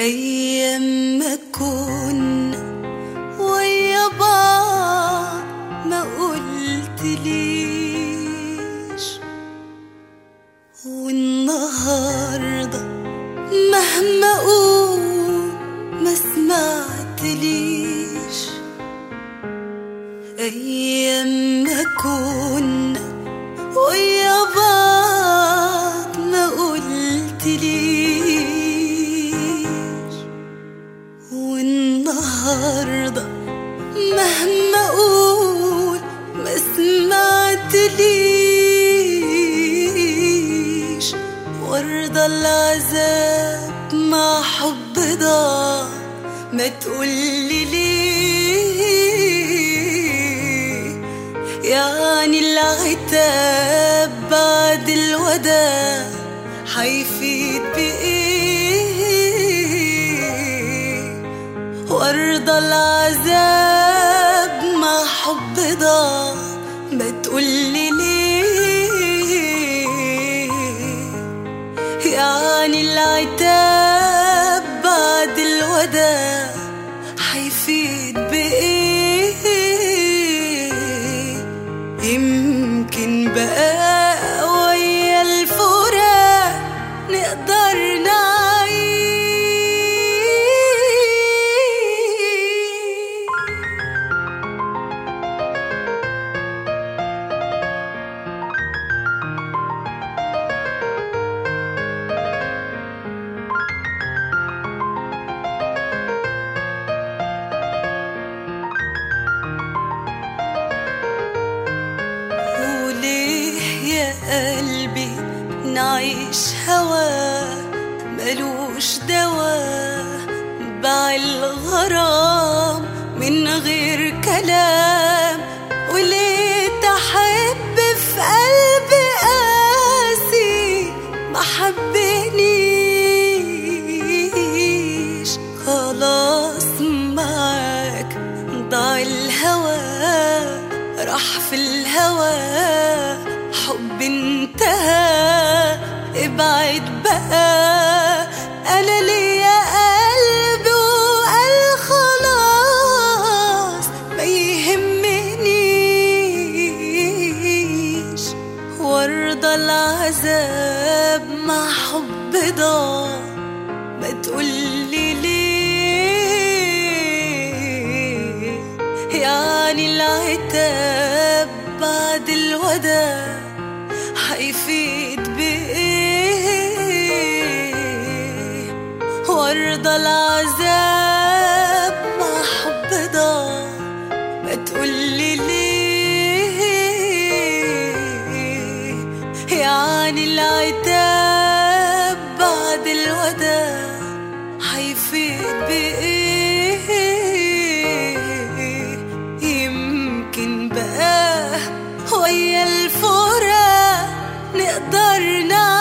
أيام ما كنا ويا بعض ما قلت ليش والنهاردة مهما أقول ما سمعت ليش أيام ما كنا ويا بعض ما قلت ليش والنهاردة مهما أقول ما سمعت ليش وارضى العذاب مع حب ضاع ما تقولي ليه يعني العتاب بعد الوداع حيفيد بإيه وارضى العذاب مع حب ضاع ما تقولي ليه يعني العتاب بعد الوداع حيفيد بإيه يمكن بقى ويا الفراق نقدر نعيش وليه يا قلبي نعيش هوا ملوش دوا باع الغرام من غير كلام وليه تحب في قلبي قاسي ما حبنيش خلاص معاك ضاع الهوى راح في الهوى حب انتهى ابعد بقى انا ليا قلبي وقال خلاص ما يهمنيش وارضى العذاب مع حب ضاع ما تقولي ليه يعني العتاب بعد الوداع حيفيد بإيه وارضى العذاب مع حب ضاع ما تقولي ليه يعني العتاب بعد الوداع حيفيد بإيه يمكن بقى ويا الفراق نقدر نعيش